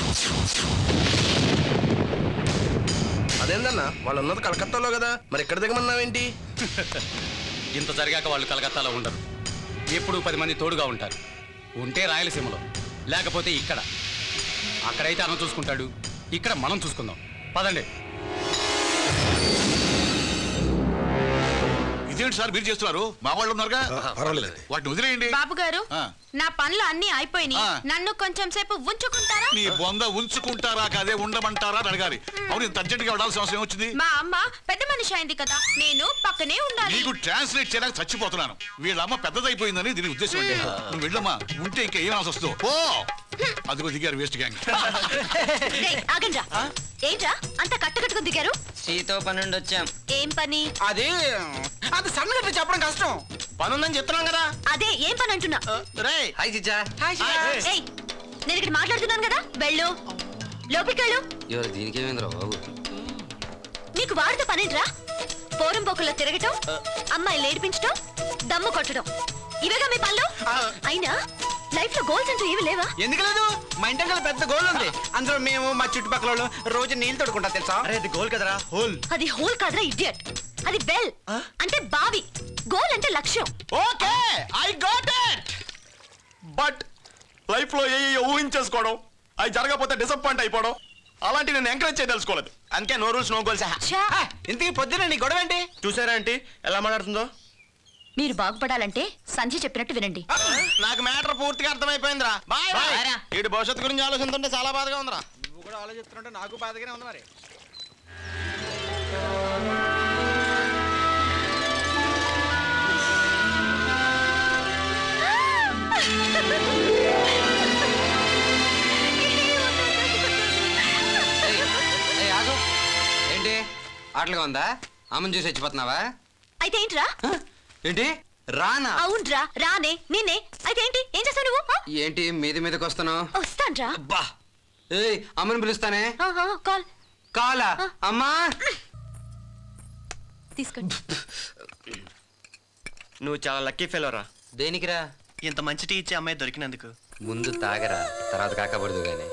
అదేందన్నా వాళ్ళు ఉన్నది కలకత్తాలో కదా మరి ఇక్కడ దిగమన్నావేంటి ఇంత జరిగాక వాళ్ళు కలకత్తాలో ఉండరు ఎప్పుడు పది మంది తోడుగా ఉంటారు ఉంటే రాయలసీమలో లేకపోతే ఇక్కడ అక్కడైతే అన్న చూసుకుంటాడు ఇక్కడ మనం చూసుకుందాం పదండి ఇదేంటి సార్ మీరు చేస్తున్నారు మా వాళ్ళు ఉన్నారుగా పర్వాలేదండి వాటిని వదిలేయండి బాబు గారు ఆ. నా పనులు అన్ని అయిపోయినాయి ఆ. నన్ను కొంచెం సేపు ఉంచుకుంటారా నీ బొంద ఉంచుకుంటారా కాదే ఉండమంటారా అని అడగాలి అవును ఇంత అర్జెంట్ గా వెళ్ళాల్సిన అవసరం వచ్చింది మా అమ్మ పెద్ద మనిషి అయింది కదా నేను పక్కనే ఉండాలి నీకు ట్రాన్స్లేట్ చేయడానికి చచ్చిపోతున్నాను వీళ్ళ అమ్మ పెద్దదైపోయిందని దీని ఉద్దేశం అంటే నువ్వు వెళ్ళమ్మా ఉంటే ఇంకా ఏం అవసరం వస్తుందో ఓ అదిగో దిగారు వేస్ట్ గ్యాంగ్ రేయ్, ఆగండ్రా ఏంట్రా అంత కట్టుకట్టుకుని దిగారు సీతో పనుండి వచ్చాం ఏం పని అది అది సడన్ గా చెప్పడం కష్టం పనుందని చెప్తున్నాం కదా అదే ఏం పని అంటున్నా రే హాయ్ చిచ్చా ఏయ్ నేను ఇక్కడ మాట్లాడుతున్నాను కదా వెళ్ళు లోపలికి వెళ్ళు ఇవాళ దీనికేమైందిరా బాబు నీకు వాడితో పనేంట్రా పోరం పోకుల్లో తిరగటం అమ్మాయిలు ఏడిపించటం దమ్ము కొట్టడం ఇవేగా మీ పనులు అయినా లైఫ్ లో గోల్స్ అంటూ ఏమి లేవా ఎందుకు లేదు మా ఇంటి వెనకాల పెద్ద గోల్ ఉంది అందులో మేము మా చుట్టుపక్కల వాళ్ళు రోజు నీళ్ళు తోడుకుంటా తెలుసా అరే అది గోల్ కదరా హోల్ అది హోల్ కాదురా ఇడియట్ అది బెల్ అంటే బావి గోల్ అంటే లక్ష్యం okay I got it but life లో ఏ ఊహించేసుకోవడం అవి జరగకపోతే డిసప్పాయింట్ అయిపోవడం అలాంటి నేను ఎంకరేజ్ చేయదలుచుకోలేదు అందుకే నో రూల్స్ నో గోల్స్ ఛా! ఇంతకీ పొద్దున నీ గొడవ ఏంటి చూసారా ఆంటీ ఎలా మాట్లాడుతుందో మీరు బాగుపడాలంటే సంధ్య చెప్పినట్టు వినండి నాకు మ్యాటర్ పూర్తిగా అర్థమైపోయిందిరా బాయ్ బాయ్ వీడి భవిష్యత్తు గురించి ఆలోచిస్తుంటే చాలా బాధగా ఉందిరా నువ్వు కూడా ఆలోచిస్తుంటే నాకు బాధగానే ఉంది మరి ఆగు ఏంటి ఆటలుగా ఉందా అమ్మని చూసి వచ్చిపోతున్నావా అయితే ఏంట్రా ఏంటి రానా అవునరా రానే నిన్నే అయితే ఏంటి ఏం చేస్తావు నువ్వు ఆ? ఏంటి మీద మీదకి వస్తున్నావు వస్తాన్రా బా ఏయ్ అమ్మని పిలుస్తానే ఆహా, కాల్ కాలా అమ్మా తీసుకోండి నువ్వు చాలా లక్కీ ఫెలోరా దేనికిరా ఇంత మంచి టీ ఇచ్చే అమ్మాయి దొరికినందుకు ముందు తాగరా తర్వాత కాకపడదు గాని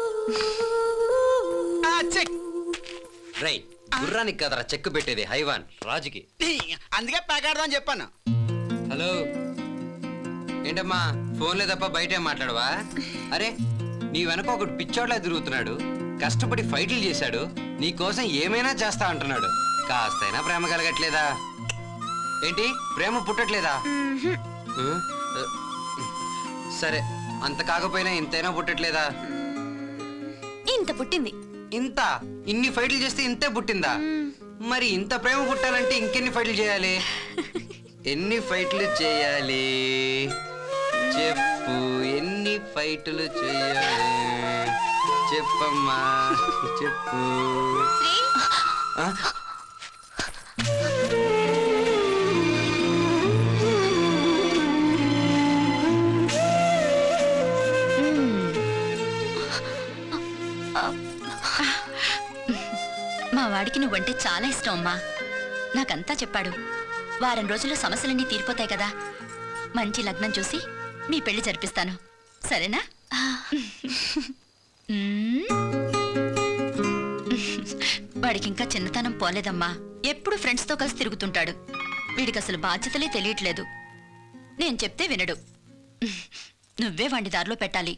రై గుర్రానికి కదరా చెక్కు పెట్టేది హైవాన్ రాజుకి అందుకే ప్యాకెడదాం చెప్పాను హలో ఏంటమ్మా ఫోన్లే తప్ప బయటే మాట్లాడవా అరే నీ వెనక ఒకడు పిచ్చోడ్లా తిరుగుతున్నాడు కష్టపడి ఫైట్లు చేశాడు నీ కోసం ఏమైనా చేస్తా అంటున్నాడు కాస్తైనా ప్రేమ కలగట్లేదా ఏంటి ప్రేమ పుట్టట్లేదా ఆ? ఆ, సరే అంత కాకపోయినా ఇంతైనా పుట్టట్లేదా ఇంత పుట్టింది ఇంత ఇన్ని ఫైట్లు చేస్తే ఇంతే పుట్టిందా మరి ఇంత ప్రేమ పుట్టాలంటే ఇంకెన్ని ఫైట్లు చేయాలి ఎన్ని ఫైట్లు చేయాలి చెప్పు ఎన్ని ఫైట్లు చేయాలి చెప్పమ్మా చెప్పు శ్రీ ఆ? మా వాడికి నువ్వంటే చాలా ఇష్టం అమ్మా నాకంతా చెప్పాడు వారం రోజుల్లో సమస్యలన్నీ తీరిపోతాయి కదా మంచి లగ్నం చూసి మీ పెళ్లి జరిపిస్తాను సరేనా మ్మ్. వాడికి ఇంకా చిన్నతనం పోలేదమ్మా ఎప్పుడు ఫ్రెండ్స్తో కలిసి తిరుగుతుంటాడు వీడికి అసలు బాధ్యతలే తెలియట్లేదు నేను చెప్తే వినడు నువ్వే వాడి దారిలో పెట్టాలి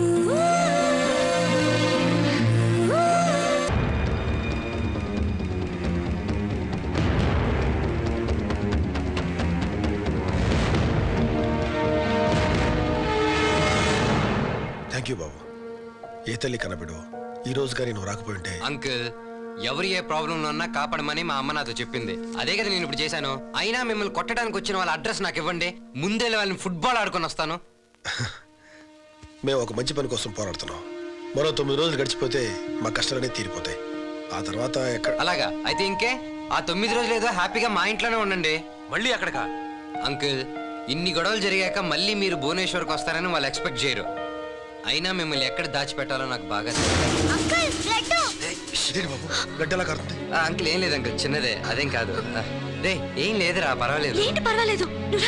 థ్యాంక్ యూ బాబు ఏ తల్లి కనబడు ఈ రోజు కానీ నువ్వు రాకపోయి ఉంటే అంకుల్ ఎవరు ఏ ప్రాబ్లం ఉన్నా కాపాడమని మా అమ్మ నాతో చెప్పింది అదే కదా నేను ఇప్పుడు చేశాను అయినా మిమ్మల్ని కొట్టడానికి వచ్చిన వాళ్ళ అడ్రస్ నాకు ఇవ్వండి ముందే వాళ్ళని ఫుట్బాల్ ఆడుకొని వస్తాను మేము ఒక మంచి పని కోసం పోరాడుతున్నాం మరో తొమ్మిది రోజులు గడిచిపోతే మా కష్టాలన్నీ తీరిపోతాయి ఆ తర్వాత ఎక్కడ అలాగా అయితే ఇంకే ఆ తొమ్మిది రోజులు ఏదో హ్యాపీగా మా ఇంట్లోనే ఉండండి మళ్ళీ అక్కడికా అంకుల్ ఇన్ని గొడవలు జరిగాక మళ్ళీ మీరు భువనేశ్వర్కి వస్తారని వాళ్ళు ఎక్స్పెక్ట్ చేయరు అయినా మిమ్మల్ని ఎక్కడ దాచిపెట్టాలో నాకు బాగా తెలుసు. అంకుల్ లడ్డు ఇదేంటి బాబు గడ్డలా కారుతుంది ఆ, అంకుల్ ఏం లేదు అంకుల్ చిన్నదే అదేం కాదు ఆ, రే ఏం లేదురా పర్వాలేదు ఏంటి పర్వాలేదు నువ్వు రా.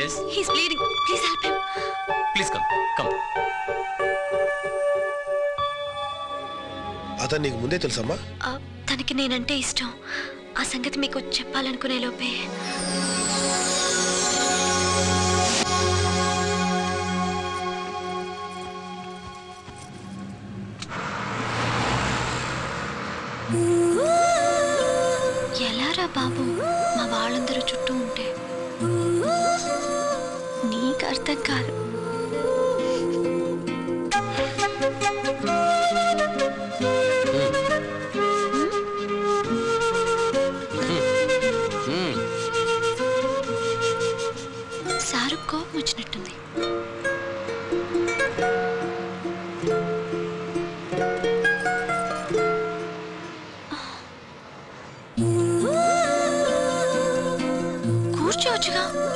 Yes he's bleeding please help him please come come అతను నీకు ముందే తెలుసమ్మా తనకి నేనంటే ఇష్టం ఆ సంగతి మీకు చెప్పాలనుకునే లోపే ఎలారా బాబు మా వాళ్ళందరూ చుట్టూ ఉంటే నీకు అర్థం కాదు సారు కోపం వచ్చినట్టుంది కూర్చోవచ్చుగా